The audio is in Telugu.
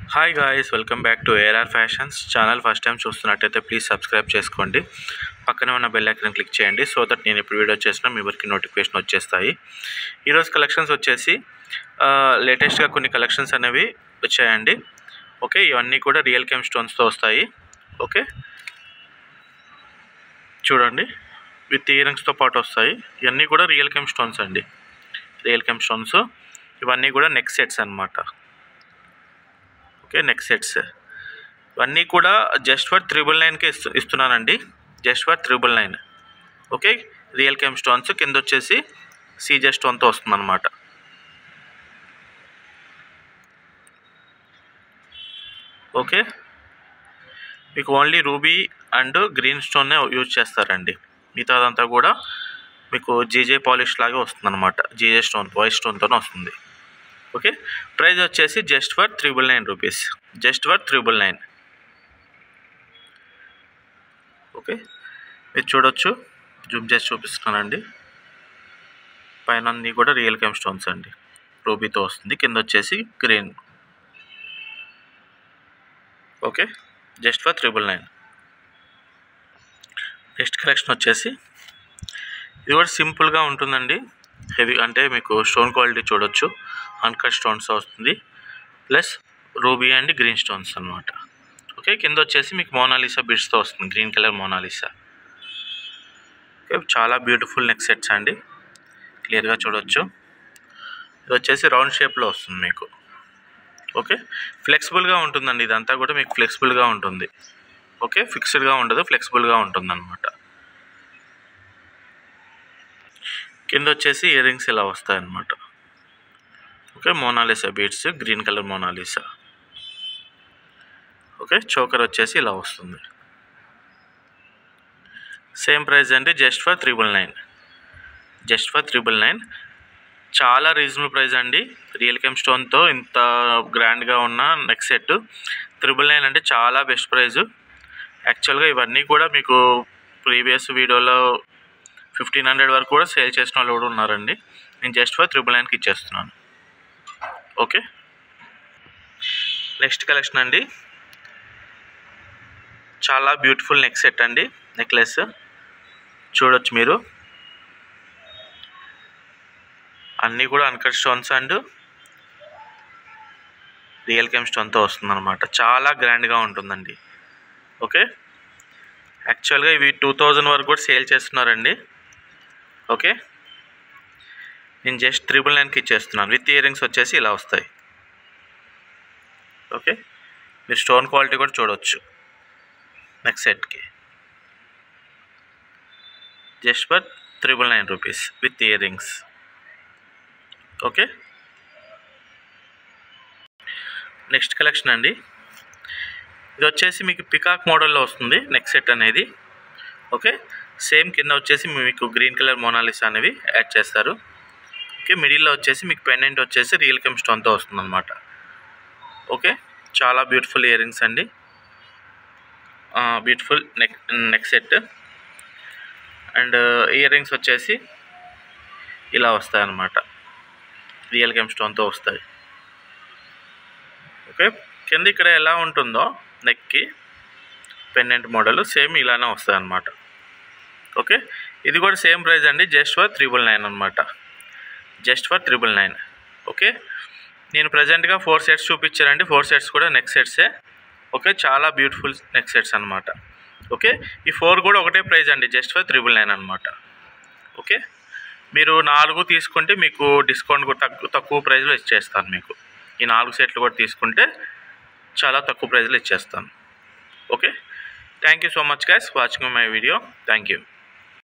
hi guys welcome back to ARR fashions channel first time చూస్తున్నట్టయితే ప్లీజ్ సబ్స్క్రైబ్ చేసుకోండి పక్కనే ఉన్న బెల్ ఐకన్ క్లిక్ చేయండి సో దట్ నేను ఇప్పుడు వీడియో చేసినా మీ వరకు నోటిఫికేషన్ వచ్చేస్తాయి ఈరోజు కలెక్షన్స్ వచ్చేసి లేటెస్ట్గా కొన్ని కలెక్షన్స్ అనేవి వచ్చాయండి ఓకే ఇవన్నీ కూడా రియల్ కెమ్ స్టోన్స్తో వస్తాయి ఓకే చూడండి విత్ ఇయరింగ్స్తో పాటు వస్తాయి ఇవన్నీ కూడా రియల్ కెమ్ స్టోన్స్ అండి రియల్ కెమ్ స్టోన్స్ ఇవన్నీ కూడా నెక్ సెట్స్ అనమాట ఓకే నెక్ సెట్స్ ఇవన్నీ కూడా జస్ట్ ఫర్ త్రిబుల్ నైన్కి ఇస్తు ఇస్తున్నానండి just for triple nine okay real gem stones కింద వచ్చేసి సీజే స్టోన్తో వస్తుంది అనమాట ఓకే మీకు ఓన్లీ రూబీ అండ్ గ్రీన్ స్టోన్నే యూజ్ చేస్తారండి మిగతాదంతా కూడా మీకు జీజే పాలిష్ లాగే వస్తుంది అనమాట జీజే స్టోన్ వైట్ స్టోన్తోనే వస్తుంది ఓకే ప్రైస్ వచ్చేసి just for triple nine rupees just for triple nine okay మీరు చూడొచ్చు జూమ్ చేసి చూపిస్తున్నానండి పైన అన్నీ కూడా రియల్ కెమ్ స్టోన్స్ అండి రూబీతో వస్తుంది కింద వచ్చేసి green okay just for triple nine next collection వచ్చేసి ఇది కూడా సింపుల్గా ఉంటుందండి హెవీ అంటే మీకు స్టోన్ క్వాలిటీ చూడొచ్చు అన్కట్ స్టోన్స్ వస్తుంది plus ruby and green stones అనమాట ఓకే కింద వచ్చేసి మీకు మోనాలిసా బిడ్స్తో వస్తుంది గ్రీన్ కలర్ మోనాలిసా ఓకే చాలా బ్యూటిఫుల్ నెక్ సెట్స్ అండి క్లియర్గా చూడొచ్చు ఇది వచ్చేసి రౌండ్ షేప్లో వస్తుంది మీకు ఓకే ఫ్లెక్సిబుల్గా ఉంటుందండి ఇదంతా కూడా మీకు ఫ్లెక్సిబుల్గా ఉంటుంది ఓకే ఫిక్స్డ్గా ఉండదు ఫ్లెక్సిబుల్గా ఉంటుంది అనమాట కింద వచ్చేసి ఇయర్ రింగ్స్ ఇలా వస్తాయి అన్నమాట okay Mona Lisa beads green colour Mona Lisa okay choker వచ్చేసి ఇలా వస్తుంది సేమ్ ప్రైస్ అండి just for triple nine just for triple nine చాలా రీజనబుల్ ప్రైస్ అండి రియల్ కెమ్ స్టోన్తో ఇంత గ్రాండ్గా ఉన్న నెక్ సెట్ త్రిబుల్ నైన్ అంటే చాలా బెస్ట్ ప్రైస్ యాక్చువల్గా ఇవన్నీ కూడా మీకు ప్రీవియస్ వీడియోలో ఫిఫ్టీన్ హండ్రెడ్ వరకు కూడా సేల్ చేసిన వాళ్ళు కూడా ఉన్నారండి నేను జస్ట్ ఫర్ త్రిబుల్ నైన్కి ఇచ్చేస్తున్నాను ఓకే నెక్స్ట్ కలెక్షన్ అండి చాలా బ్యూటిఫుల్ నెక్ సెట్ అండి నెక్లెస్ చూడొచ్చు మీరు అన్నీ కూడా uncut stones and real gem స్టోన్తో వస్తుంది అనమాట చాలా గ్రాండ్గా ఉంటుందండి ఓకే యాక్చువల్గా ఇవి టూ థౌజండ్ వరకు కూడా సేల్ చేస్తున్నారండి ఓకే నేను జస్ట్ త్రిబుల్ నైన్కి ఇచ్చేస్తున్నాను విత్ ఇయర్ రింగ్స్ వచ్చేసి ఇలా వస్తాయి ఓకే మీరు స్టోన్ క్వాలిటీ కూడా చూడవచ్చు నెక్స్ట్ సెట్కి just for triple nine rupees with earrings okay next collection అండి ఇది వచ్చేసి మీకు పికాక్ మోడల్లో వస్తుంది నెక్ సెట్ అనేది ఓకే సేమ్ కింద వచ్చేసి మీకు గ్రీన్ కలర్ మోనాలిసా అనేవి యాడ్ చేస్తారు ఓకే మిడిల్లో వచ్చేసి మీకు పెండెంట్ వచ్చేసి రియల్ కెమ్ స్టోన్తో వస్తుంది అనమాట ఓకే చాలా బ్యూటిఫుల్ ఇయర్ రింగ్స్ అండి beautiful neck neck set and earrings వచ్చేసి ఇలా వస్తాయి అన్నమాట రియల్ కెమ్ స్టోన్తో వస్తాయి ఓకే కింద ఇక్కడ ఎలా ఉంటుందో నెక్కి పెండెంట్ మోడల్ సేమ్ ఇలానే వస్తుంది అనమాట ఓకే ఇది కూడా సేమ్ ప్రైస్ అండి జస్ట్ ఫర్ త్రిబుల్ నైన్ అనమాట just for triple nine okay నేను ప్రజెంట్గా ఫోర్ సెట్స్ చూపించానండి ఫోర్ సెట్స్ కూడా నెక్ సెట్సే ఓకే చాలా బ్యూటిఫుల్ నెక్ సెట్స్ అనమాట ఓకే ఈ ఫోర్ కూడా ఒకటే ప్రైస్ అండి జస్ట్ ఫర్ త్రిబుల్ నైన్ అనమాట ఓకే మీరు నాలుగు తీసుకుంటే మీకు డిస్కౌంట్ కూడా తక్కువ తక్కువ ప్రైస్లో ఇచ్చేస్తాను మీకు ఈ నాలుగు సెట్లు కూడా తీసుకుంటే చాలా తక్కువ ప్రైస్లో ఇచ్చేస్తాను okay thank you so much guys watching my video thank you